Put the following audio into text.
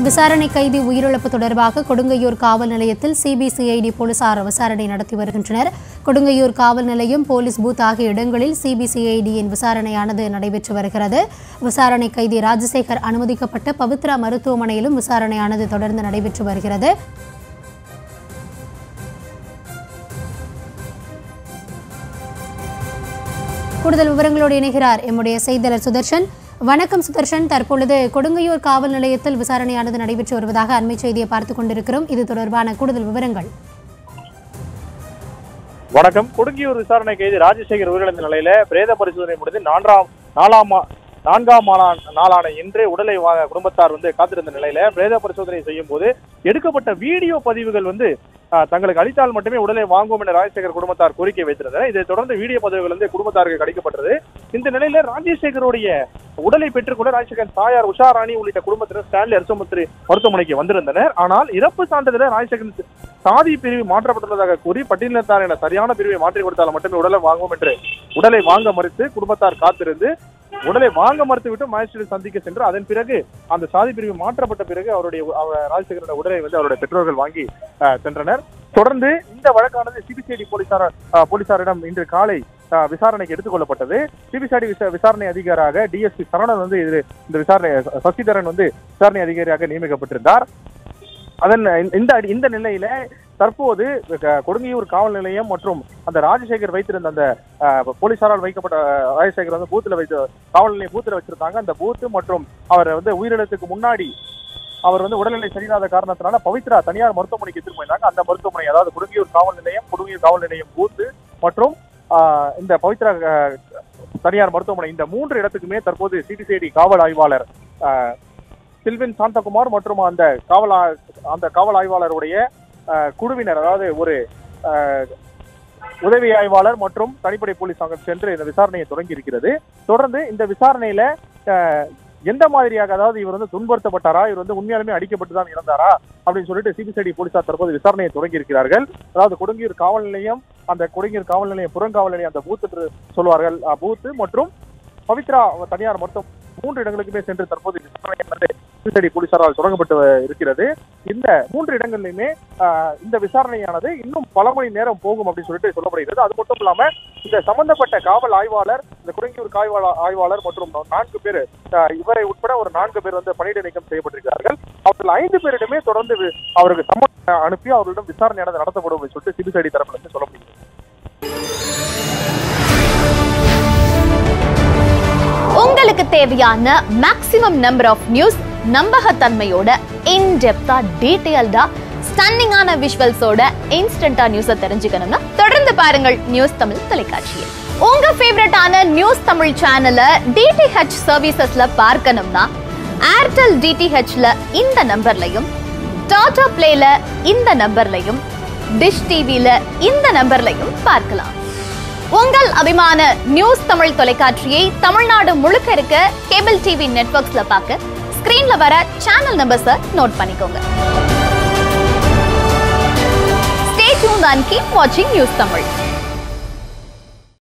விசாரணை கைதி உயிரிழப்பு தொடர்பாக கொடுங்கையூர் காவல் நிலையத்தில் சிபிசிஐடி போலீசார் விசாரணை நடத்தி வருகின்றனர் கொடுங்கையூர் காவல் நிலையம் போலீஸ் பூத் ஆகிய இடங்களில் சிபிசிஐடியின் விசாரணையானது நடைபெற்று வருகிறது விசாரணை கைதி ராஜசேகர் அனுமதிக்கப்பட்ட பவித்ரா மருத்துவமனையிலும் விசாரணையானது தொடர்ந்து நடைபெற்று வருகிறது கூடுதல் விவரங்களோடு இணைகிறார் எம்முடைய செய்தியாளர் சுதர்ஷன் வணக்கம் சுதர்ஷன் தற்பொழுது கொடுங்கையூர் காவல் நிலையத்தில் விசாரணையானது நடைபெற்று வருவதாக அண்மை செய்தியை பார்த்துக் கொண்டிருக்கிறோம் இது தொடர்பான கூடுதல் விவரங்கள் வணக்கம் கொடுங்கியூர் விசாரணை கைதி ராஜசேகர் உயிரிழந்த நிலையில பிரேத பரிசோதனை முடிந்து நான்காம் நாலாம் மா- நான்காம் நாளா- நாளான இன்று உடலை வா- குடும்பத்தார் வந்து காத்திருந்த நிலையில பிரேத பரிசோதனை செய்யும் போது எடுக்கப்பட்ட வீடியோ பதிவுகள் வந்து ஆஹ், தங்களுக்கு அளித்தால் மட்டுமே உடலை வாங்குவோம் என ராஜசேகர் குடும்பத்தார் கோரிக்கை வைத்திருந்தனர் இதை தொடர்ந்து வீடியோ பதிவுகள் வந்து குடும்பத்தாருக்கு கிடைக்கப்பட்டது இந்த நிலையில ராஜசேகருடைய உடலை பெற்றுக்கொள்ள ராஜசேகர் தாயார் உஷா ராணி உள்ளிட்ட குடும்பத்தினர் ஸ்டான்லி அரசுமத்திரி மருத்துவமனைக்கு வந்திருந்தனர் ஆனால் இறப்பு சான்றிதழ ராஜசேகரன் சாதி பிரிவு மாற்றப்பட்டுள்ளதாக கூறி பட்டியலினத்தார் என சரியான பிரிவை மாற்றி கொடுத்தால் மட்டுமே உடலை வாங்குவோம் என்று உடலை வாங்க மறுத்து குடும்பத்தார் காத்திருந்து உடலை வாங்க மறுத்துவிட்டு மேஜிஸ்ட்ரேட் சந்திக்க சென்று அதன் பிறகு அந்த சாதி பிரிவு மாற்றப்பட்ட பிறகு அவருடைய அவர் ராஜசேகரோட உடலை வந்து அவருடைய பெற்றோர்கள் வாங்கி அஹ், சென்றனர் தொடர்ந்து இந்த வழக்கானது சிபிசிஐடி போலீசார் அஹ், போலீசாரிடம் இன்று காலை அஹ், விசாரணைக்கு எடுத்துக் கொள்ளப்பட்டது சிபிசிஐடி விசாரணை அதிகாரியாக டிஎஸ்பி சரவணன் வந்து இது இந்த விசாரணை சசிதரன் வந்து விசாரணை அதிகாரியாக நியமிக்கப்பட்டிருந்தார் அதன் இந்த அடி- இந்த நிலையில தற்போது க- கொடுங்கையூர் காவல் நிலையம் மற்றும் அந்த ராஜசேகர் வைத்திருந்த அந்த அஹ், போலீசாரால் வைக்கப்பட்ட அஹ், ராஜசேகர் வந்து பூத்துல வைத்து காவல் நிலையம் பூத்துல வச்சிருந்தாங்க அந்த பூத்து மற்றும் அவர் வந்து உயிரிழத்துக்கு முன்னாடி அவர் வந்து உடல்நிலை சரியில்லாத காரணத்தினால பவித்ரா தனியார் மருத்துவமனைக்கு எடுத்துட்டு போயிருந்தாங்க அந்த மருத்துவமனை அதாவது கொடுங்கையூர் காவல் நிலையம் கொடுங்கையூர் காவல் நிலையம் பூத்து மற்றும் ஆஹ், இந்த பவித்ரா அஹ், தனியார் மருத்துவமனை இந்த மூன்று இடத்துக்குமே தற்போது சிபிசிஐடி காவல் ஆய்வாளர் ஆஹ், சில்வின் சாந்தகுமார் மற்றும் அந்த காவல் ஆ- அந்த காவல் ஆய்வாளருடைய ஆஹ், குழுவினர் அதாவது ஒரு ஆஹ், உதவி ஆய்வாளர் மற்றும் தனிப்படை போலீஸ் அங்கு சென்று இந்த விசாரணையை தொடங்கி இருக்கிறது தொடர்ந்து இந்த விசாரணையில ஆஹ், எந்த மாதிரியாக அதாவது இவர் வந்து துன்புறுத்தப்பட்டாரா இவர் வந்து உண்மையாலுமே அடிக்கப்பட்டு தான் இறந்தாரா அப்படின்னு சொல்லிட்டு சிபிசிஐடி போலீசார் தற்போது விசாரணையை தொடங்கி இருக்கிறார்கள் அதாவது கொடுங்கியூர் காவல் நிலையம் அந்த கொடுங்கியூர் காவல் நிலையம் புறங்காவல் நிலையம் அந்த பூத் என்று சொல்வார்கள் அஹ், பூத்து மற்றும் பவித்ரா தனியார் மொத்தம் மூன்று இடங்களுக்குமே சென்று தற்போது விசாரணை வந்து சிபிசிஐடி போலீசாரால் தொடங்கப்பட்டு இருக்கிறது இந்த மூன்று இடங்களிலுமே ஆஹ், இந்த விசாரணையானது இன்னும் பல மணி நேரம் போகும் அப்படின்னு சொல்லிட்டு சொல்லப்படுகிறது அது மட்டும் இல்லாம இந்த சம்பந்தப்பட்ட காவல் ஆய்வாளர் இந்த குறைங்கூர் காவல் ஆய்வாளர் மற்றும் நான்கு பேர் ஆஹ், இவரை உட்பட ஒரு நான்கு பேர் வந்து பணியிட நீக்கம் செய்யப்பட்டிருக்கிறார்கள் அவர்கள் ஐந்து பேரிடமே தொடர்ந்து வி- அவருக்கு சம்மன் அனுப்பி அவர்களிடம் விசாரணையானது நடத்தப்படும் அப்படின்னு சொல்லிட்டு சிபிசிஐடி தரப்புல இருந்து சொல்லப்படுகிறது உங்களுக்கு தேவையான மேக்ஸிமம் நம்பர் ஆஃப் நியூஸ் நம்பகத்தன்மையோட இன்டெப்தா டீடைல்டா ஸ்டன்னிங்கான விஷுவல்ஸோட இன்ஸ்டன்டா நியூஸை தெரிஞ்சுக்கணும்னா தொடர்ந்து பாருங்கள் நியூஸ் தமிழ் தொலைக்காட்சியை உங்க ஃபேவரட்டான நியூஸ் தமிழ் சேனலை டிடிஹெச் சர்வீசஸ்ல பார்க்கணும்னா ஏர்டெல் டிடிஹெச்ல இந்த நம்பர்லையும் டாடா பிளேல இந்த நம்பர்லையும் டிஷ் டிவில இந்த நம்பர்லையும் பார்க்கலாம் உங்கள் அபிமான நியூஸ் தமிழ் தொலைக்காட்சியை தமிழ்நாடு முழுக்க இருக்க கேபிள் டிவி நெட்வொர்க்ஸ்ல பார்க்க ஸ்கிரீன்ல வர சேனல் நம்பர்ஸை நோட் பண்ணிக்கோங்க ஸ்டே டியூன் அண்ட் கீப் வாட்சிங் நியூஸ் தமிழ்